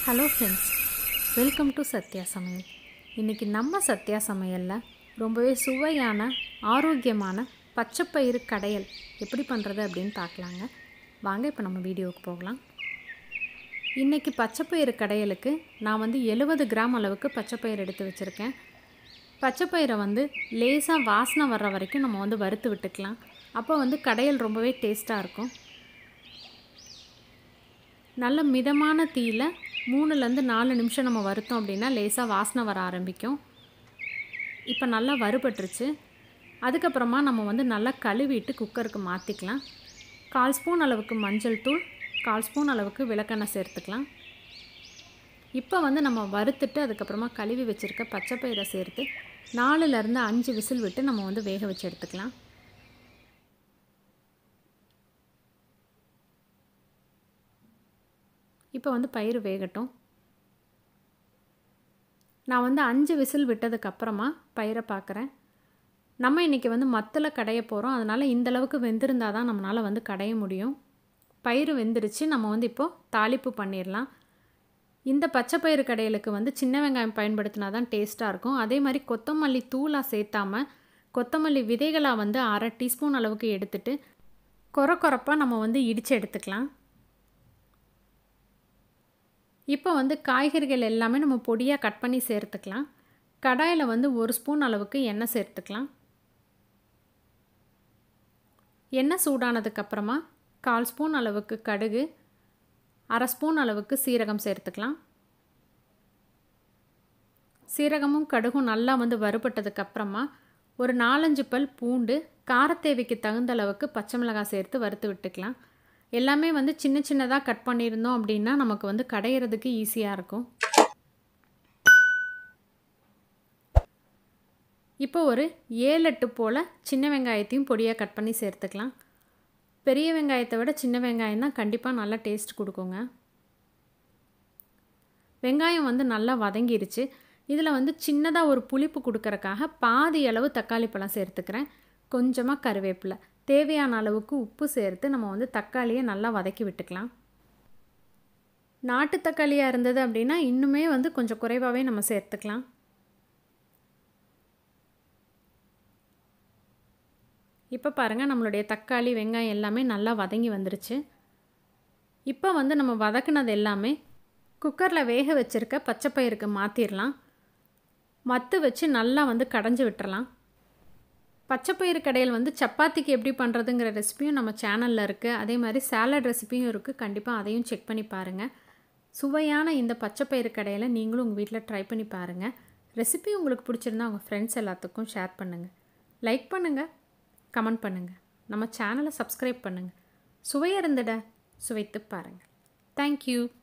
hello friends welcome to Sathya Samayal இன்றைக்கி நம்ம சத்யா சமையலில் ரொம்பவே சுவையான ஆரோக்கியமான பச்சைப்பயிறு கடையல் எப்படி பண்ணுறது அப்படின்னு பார்க்கலாங்க வாங்க இப்போ நம்ம வீடியோவுக்கு போகலாம் இன்றைக்கி பச்சைப்பயிறு கடையலுக்கு நான் வந்து எழுபது கிராம் அளவுக்கு பச்சைப்பயிறு எடுத்து வச்சுருக்கேன் பச்சைப்பயிரை வந்து லேசாக வாசனை வர்ற வரைக்கும் நம்ம வந்து வறுத்து விட்டுக்கலாம் அப்போ வந்து கடையல் ரொம்பவே டேஸ்ட்டாக இருக்கும் நல்ல மிதமான தீயில் மூணுலேருந்து நாலு நிமிஷம் நம்ம வறுத்தோம் அப்படின்னா லேசாக வாசனை வர ஆரம்பிக்கும் இப்போ நல்லா வறுபட்டுருச்சு அதுக்கப்புறமா நம்ம வந்து நல்லா கழுவிட்டு குக்கருக்கு மாற்றிக்கலாம் கால் ஸ்பூன் அளவுக்கு மஞ்சள் தூள் கால் ஸ்பூன் அளவுக்கு விளக்கெண்ணெய் சேர்த்துக்கலாம் இப்போ வந்து நம்ம வறுத்துட்டு அதுக்கப்புறமா கழுவி வச்சுருக்க பச்சைப்பயிரை சேர்த்து நாலுலேருந்து அஞ்சு விசில் விட்டு நம்ம வந்து வேக வச்சு எடுத்துக்கலாம் இப்போ வந்து பயிர் வேகட்டும் நான் வந்து அஞ்சு விசில் விட்டதுக்கப்புறமா பயிரை பார்க்குறேன் நம்ம இன்றைக்கி வந்து மத்தில் கடைய போகிறோம் அதனால் இந்தளவுக்கு வெந்திருந்தால் தான் நம்மளால் வந்து கடைய முடியும் பயிர் வெந்துருச்சு நம்ம வந்து இப்போது தாளிப்பு பண்ணிடலாம் இந்த பச்சை பயிறு கடையிலுக்கு வந்து சின்ன வெங்காயம் பயன்படுத்தினா தான் டேஸ்ட்டாக இருக்கும் அதே மாதிரி கொத்தமல்லி தூளாக சேர்த்தாமல் கொத்தமல்லி விதைகளாக வந்து அரை டீஸ்பூன் அளவுக்கு எடுத்துட்டு கொர கொரப்பாக நம்ம வந்து இடித்து எடுத்துக்கலாம் இப்போ வந்து காய்கறிகள் எல்லாமே நம்ம பொடியாக கட் பண்ணி சேர்த்துக்கலாம் கடாயில் வந்து ஒரு ஸ்பூன் அளவுக்கு எண்ணெய் சேர்த்துக்கலாம் எண்ணெய் சூடானதுக்கப்புறமா கால் ஸ்பூன் அளவுக்கு கடுகு அரை ஸ்பூன் அளவுக்கு சீரகம் சேர்த்துக்கலாம் சீரகமும் கடுகும் நல்லா வந்து வறுபட்டதுக்கப்புறமா ஒரு நாலஞ்சு பல் பூண்டு காரத்தேவைக்கு தகுந்த அளவுக்கு பச்சை மிளகாய் சேர்த்து வறுத்து விட்டுக்கலாம் எல்லாமே வந்து சின்ன சின்னதாக கட் பண்ணியிருந்தோம் அப்படின்னா நமக்கு வந்து கடையிறதுக்கு ஈஸியாக இருக்கும் இப்போ ஒரு ஏழு எட்டு போல் சின்ன வெங்காயத்தையும் பொடியாக கட் பண்ணி சேர்த்துக்கலாம் பெரிய வெங்காயத்தை விட சின்ன வெங்காயம் தான் கண்டிப்பாக நல்லா டேஸ்ட் கொடுக்குங்க வெங்காயம் வந்து நல்லா வதங்கிருச்சு இதில் வந்து சின்னதாக ஒரு புளிப்பு கொடுக்கறக்காக பாதி அளவு தக்காளி பழம் சேர்த்துக்கிறேன் கொஞ்சமாக கருவேப்பிலை தேவையான அளவுக்கு உப்பு சேர்த்து நம்ம வந்து தக்காளியை நல்லா வதக்கி விட்டுக்கலாம் நாட்டு தக்காளியாக இருந்தது அப்படின்னா இன்னுமே வந்து கொஞ்சம் குறைவாகவே நம்ம சேர்த்துக்கலாம் இப்போ பாருங்கள் நம்மளுடைய தக்காளி வெங்காயம் எல்லாமே நல்லா வதங்கி வந்துருச்சு இப்போ வந்து நம்ம வதக்குனது எல்லாமே குக்கரில் வேக வச்சுருக்க பச்சைப்பயிருக்கு மாற்றிடலாம் மத்து வச்சு நல்லா வந்து கடைஞ்சி விட்டுறலாம் பச்சைப்பயிறு கடையில் வந்து சப்பாத்திக்கு எப்படி பண்ணுறதுங்கிற ரெசிபியும் நம்ம சேனலில் இருக்குது அதே மாதிரி சாலட் ரெசிபியும் இருக்குது கண்டிப்பாக அதையும் செக் பண்ணி பாருங்கள் சுவையான இந்த பச்சைப்பயிறு கடையில் நீங்களும் உங்கள் வீட்டில் ட்ரை பண்ணி பாருங்கள் ரெசிபி உங்களுக்கு பிடிச்சிருந்தா உங்கள் ஃப்ரெண்ட்ஸ் எல்லாத்துக்கும் ஷேர் பண்ணுங்கள் லைக் பண்ணுங்கள் கமெண்ட் பண்ணுங்கள் நம்ம சேனலை சப்ஸ்கிரைப் பண்ணுங்கள் சுவையருந்திட சுவைத்து பாருங்கள் தேங்க்யூ